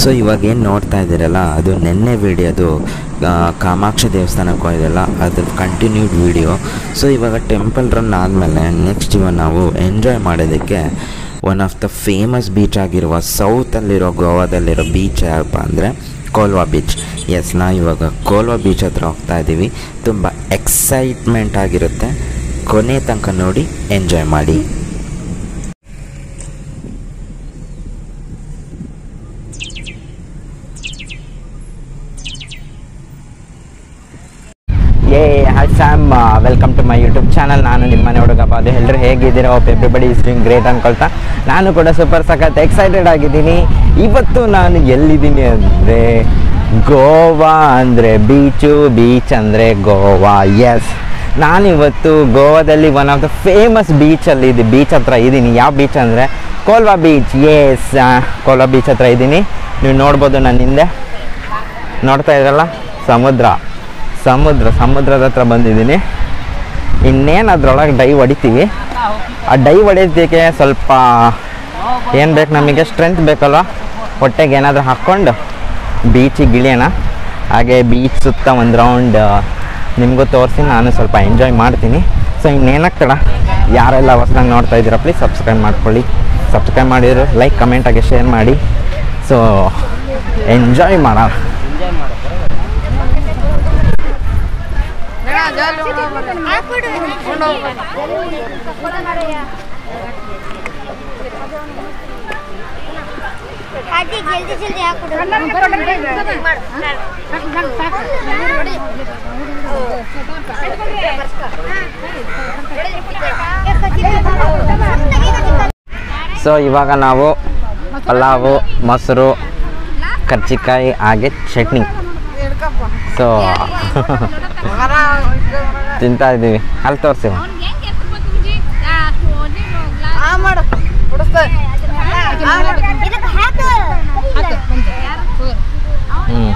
So ಇವಾಗ ಏನು ನೋಡ್ತಾ ಇದ್ದೀರಲ್ಲ ಅದು ನಿನ್ನೆ ವಿಡಿಯೋದು ಕಾಮಾಕ್ಷಿ ದೇವಸ್ಥಾನಕ್ಕೆ ಹೋಗಿದೆಲ್ಲ ಅದ್ರ ಕಂಟಿನ್ಯೂಡ್ ವಿಡಿಯೋ ಸೊ ಇವಾಗ ಟೆಂಪಲ್ ರನ್ ಆದಮೇಲೆ ನೆಕ್ಸ್ಟ್ ಇವಾಗ ನಾವು ಎಂಜಾಯ್ ಮಾಡೋದಕ್ಕೆ one of the famous beach ಆಗಿರುವ ಸೌತಲ್ಲಿರೋ ಗೋವಾದಲ್ಲಿರೋ ಬೀಚ್ ಯಾವಪ್ಪ ಅಂದರೆ ಕೋಲ್ವಾ ಬೀಚ್ ಎಸ್ ನಾವು ಇವಾಗ ಕೋಲ್ವಾ ಬೀಚ್ ಹತ್ರ ಹೋಗ್ತಾ ಇದ್ದೀವಿ ತುಂಬ ಎಕ್ಸೈಟ್ಮೆಂಟ್ ಆಗಿರುತ್ತೆ ಕೊನೆ ತನಕ ನೋಡಿ ಎಂಜಾಯ್ ಮಾಡಿ ಏ hi Sam welcome to my YouTube channel ನಾನು ನಿಮ್ಮ ಮನೆ ಹುಡುಗ ಅದು ಎಲ್ಲರೂ ಹೇಗಿದ್ದೀರಾ hope everybody is doing great ಅನ್ಕೊಳ್ತಾ ನಾನು ಕೂಡ ಸೂಪರ್ ಸಖತ್ ಎಕ್ಸೈಟೆಡ್ ಆಗಿದ್ದೀನಿ ಇವತ್ತು ನಾನು ಎಲ್ಲಿದ್ದೀನಿ ಅಂದರೆ ಗೋವಾ ಅಂದರೆ ಬೀಚು ಬೀಚ್ ಅಂದರೆ ಗೋವಾ ಎಸ್ ನಾನಿವತ್ತು ಗೋವಾದಲ್ಲಿ ಒನ್ ಆಫ್ ದ ಫೇಮಸ್ ಬೀಚಲ್ಲಿ ಇದು ಬೀಚ್ ಹತ್ರ ಇದ್ದೀನಿ ಯಾವ ಬೀಚ್ ಅಂದರೆ Colva beach yes Colva beach ಹತ್ರ ಇದ್ದೀನಿ ನೀವು ನೋಡ್ಬೋದು ನನ್ನ ಹಿಂದೆ ನೋಡ್ತಾ ಇದ್ರಲ್ಲ ಸಮುದ್ರ ಸಮುದ್ರ ಸಮುದ್ರದ ಹತ್ರ ಬಂದಿದ್ದೀನಿ ಇನ್ನೇನು ಅದ್ರೊಳಗೆ ಡೈ ಹೊಡಿತೀವಿ ಆ ಡೈ ಹೊಡೆಯೋದಕ್ಕೆ ಸ್ವಲ್ಪ ಏನು ಬೇಕು ನಮಗೆ ಸ್ಟ್ರೆಂತ್ ಬೇಕಲ್ವ ಹೊಟ್ಟೆಗೆ ಏನಾದರೂ ಹಾಕ್ಕೊಂಡು ಬೀಚಿಗೆ ಇಳಿಯೋಣ ಹಾಗೆ ಬೀಚ್ ಸುತ್ತ ಒಂದು ರೌಂಡ್ ನಿಮಗೂ ತೋರಿಸಿ ನಾನು ಸ್ವಲ್ಪ ಎಂಜಾಯ್ ಮಾಡ್ತೀನಿ ಸೊ ಇನ್ನೇನಾಗ್ತಡ ಯಾರೆಲ್ಲ ಹೊಸದಾಗಿ ನೋಡ್ತಾ ಇದ್ದೀರಾ ಪ್ಲೀಸ್ ಸಬ್ಸ್ಕ್ರೈಬ್ ಮಾಡ್ಕೊಳ್ಳಿ ಸಬ್ಸ್ಕ್ರೈಬ್ ಮಾಡಿದ್ರು ಲೈಕ್ ಕಮೆಂಟ್ ಆಗಿ ಶೇರ್ ಮಾಡಿ ಸೊ ಎಂಜಾಯ್ ಮಾಡೋಣ ಕಾಟಿ ಜಲ್ದಿ ಜಲ್ದಿ ಹಾಕ್ಬಿಡು ಸೊ ಇವಾಗ ನಾವು ಪಲಾವು ಮೊಸರು ಕರ್ಚಿಕಾಯಿ ಹಾಗೆ ಚಟ್ನಿ ಸೊ ತಿಂತಾ ಇದ್ದೀವಿ ಅಲ್ಲಿ ತೋರಿಸಿ ಇದಕ್ಕೆ ಹಾಕು ಹ್ಞೂ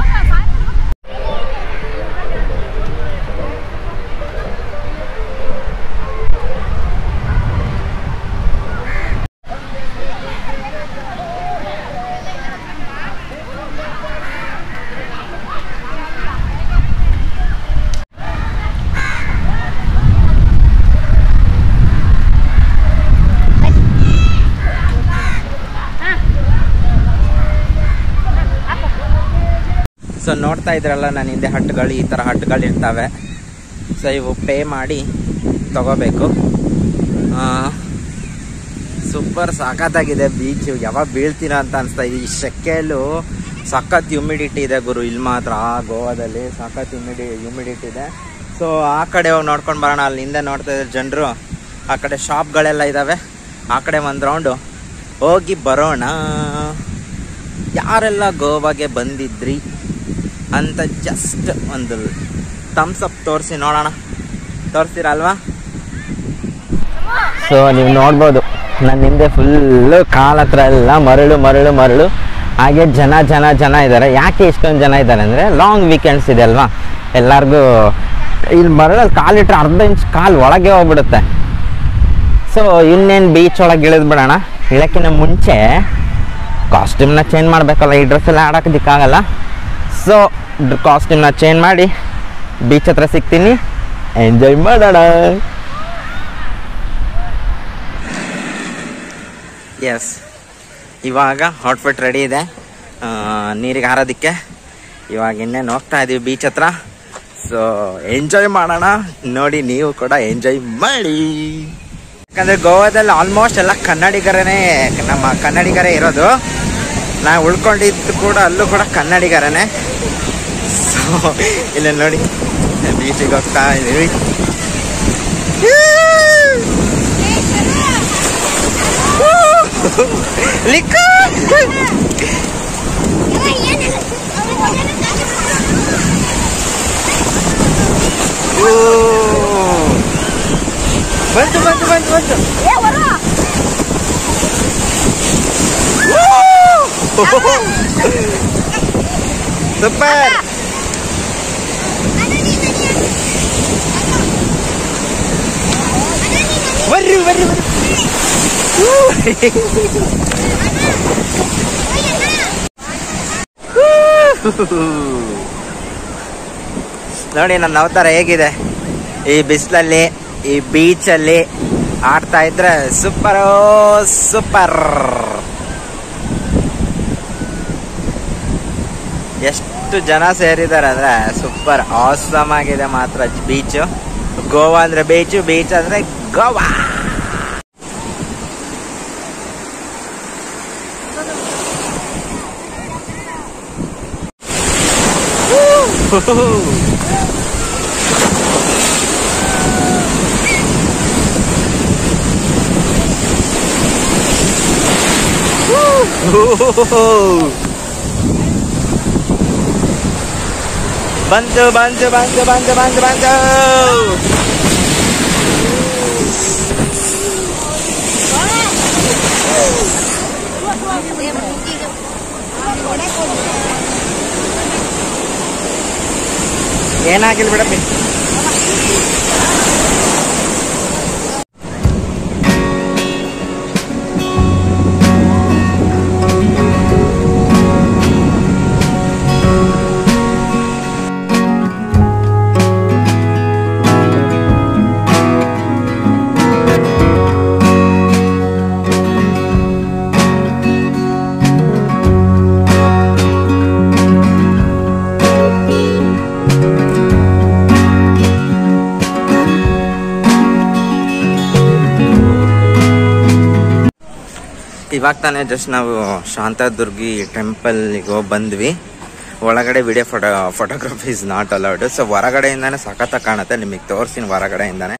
ಸೊ ನೋಡ್ತಾ ಇದ್ರಲ್ಲ ನನ್ನ ಹಿಂದೆ ಹಟ್ಟುಗಳು ಈ ಥರ ಹಟ್ಟುಗಳು ಇರ್ತವೆ ಸೊ ಇವು ಪೇ ಮಾಡಿ ತಗೋಬೇಕು ಸೂಪರ್ ಸಖತ್ತಾಗಿದೆ ಬೀಚು ಯಾವಾಗ ಬೀಳ್ತೀರಾ ಅಂತ ಅನಿಸ್ತಾ ಇದೆ ಈ ಶೆಕೆಯಲ್ಲೂ ಸಖತ್ ಹ್ಯುಮಿಡಿಟಿ ಇದೆ ಗುರು ಇಲ್ಲಿ ಮಾತ್ರ ಗೋವಾದಲ್ಲಿ ಸಖತ್ ಹ್ಯುಮಿಡಿ ಹ್ಯುಮಿಡಿಟಿ ಇದೆ ಸೊ ಆ ಕಡೆ ಹೋಗಿ ನೋಡ್ಕೊಂಡು ಬರೋಣ ಅಲ್ಲಿ ಹಿಂದೆ ನೋಡ್ತಾ ಇದ್ದಾರೆ ಜನರು ಆ ಕಡೆ ಶಾಪ್ಗಳೆಲ್ಲ ಇದ್ದಾವೆ ಆ ಕಡೆ ಒಂದು ರೌಂಡು ಹೋಗಿ ಬರೋಣ ಯಾರೆಲ್ಲ ಗೋವಾಗೆ ಬಂದಿದ್ರಿ ಅಂತ ಜಸ್ಟ್ ಒಂದು ಥಮ್ಸ್ ಅಪ್ ತೋರಿಸಿ ನೋಡೋಣ ತೋರಿಸ್ತೀರಲ್ವಾ ಸೊ ನೀವು ನೋಡ್ಬೋದು ನನ್ನ ಹಿಂದೆ ಫುಲ್ಲು ಕಾಲ ಹತ್ರ ಎಲ್ಲ ಮರಳು ಮರಳು ಮರಳು ಹಾಗೆ ಜನ ಜನ ಜನ ಇದ್ದಾರೆ ಯಾಕೆ ಇಷ್ಟೊಂದು ಜನ ಇದ್ದಾರೆ ಅಂದರೆ ಲಾಂಗ್ ವೀಕೆಂಡ್ಸ್ ಇದೆ ಅಲ್ವಾ ಎಲ್ಲರಿಗೂ ಇಲ್ಲಿ ಮರಳಲ್ಲಿ ಕಾಲಿಟ್ರೆ ಅರ್ಧ ಇಂಚ್ ಕಾಲು ಒಳಗೆ ಹೋಗ್ಬಿಡುತ್ತೆ ಸೊ ಇನ್ನೇನು ಬೀಚ್ ಒಳಗೆ ಇಳಿದ್ಬಿಡೋಣ ಇಳಕ್ಕಿಂತ ಮುಂಚೆ ಕಾಸ್ಟ್ಯೂಮ್ನ ಚೇಂಜ್ ಮಾಡಬೇಕಲ್ಲ ಈ ಡ್ರೆಸ್ಸೆಲ್ಲ ಆಡೋಕ್ಕಾಗಲ್ಲ ಸೊ ಕಾಸ್ಟ್ಯೂಮ್ನ ಚೇಂಜ್ ಮಾಡಿ ಬೀಚ್ ಹತ್ರ ಸಿಗ್ತೀನಿ ಎಂಜಾಯ್ ಮಾಡೋಣ ಎಸ್ ಇವಾಗ ಔಟ್ಫಿಟ್ ರೆಡಿ ಇದೆ ನೀರಿಗೆ ಹಾರೋದಕ್ಕೆ ಇವಾಗ ಇನ್ನೇನು ಹೋಗ್ತಾ ಇದ್ದೀವಿ ಬೀಚ್ ಹತ್ರ ಸೊ ಎಂಜಾಯ್ ಮಾಡೋಣ ನೋಡಿ ನೀವು ಕೂಡ ಎಂಜಾಯ್ ಮಾಡಿ ಯಾಕಂದರೆ ಗೋವಾದಲ್ಲಿ ಆಲ್ಮೋಸ್ಟ್ ಎಲ್ಲ ಕನ್ನಡಿಗರೇ ನಮ್ಮ ಕನ್ನಡಿಗರೇ ಇರೋದು ನಾವು ಉಳ್ಕೊಂಡಿದ್ದು ಕೂಡ ಅಲ್ಲೂ ಕೂಡ ಕನ್ನಡಿಗರೇ ಸೊ ಇಲ್ಲ ನೋಡಿ ಬೀಚಿಗೆ ಹೋಗ್ತಾ ಇದ್ದೀವಿ ಲಿಕ್ಕ ಓ. ಬಂತು ಬಂತು ಬಂತು ಬಂತು ಸೂಪರ್ ಬರ್ರಿ ಬರ್ರಿ ಬರ್ರಿ ನೋಡಿ ನನ್ನ ಅವತಾರ ಹೇಗಿದೆ ಈ ಬಿಸಿಲಲ್ಲಿ ಈ ಬೀಚಲ್ಲಿ ಆಡ್ತಾ ಇದ್ರೆ ಸೂಪರ್ ಸೂಪರ್ ಎಷ್ಟು ಜನ ಸೇರಿದ್ದಾರೆ ಅಂದ್ರೆ ಸೂಪರ್ ಆಸಮ್ ಆಗಿದೆ ಮಾತ್ರ ಬೀಚು ಗೋವಾ ಅಂದ್ರೆ ಬೀಚು ಬೀಚ್ ಅಂದ್ರೆ ಗೋವಾ ಬಂತು ಬಂತು ಬಂತು ಬಂತು ಬಂತು ಬಂತು ಏನಾಗಿಲ್ಲ ಬಿಡಪ್ಪಿ ಇವಾಗ ತಾನೇ ಜಸ್ಟ್ ನಾವು ಶಾಂತಾದುರ್ಗಿ ಟೆಂಪಲ್ಗೆ ಹೋಗಿ ಬಂದ್ವಿ ಒಳಗಡೆ video photo photography is not allowed so ಹೊರಗಡೆಯಿಂದಾನೆ ಸಖತ್ತಾಗಿ ಕಾಣುತ್ತೆ ನಿಮಗೆ ತೋರಿಸ್ತೀನಿ ಹೊರಗಡೆಯಿಂದಾನೆ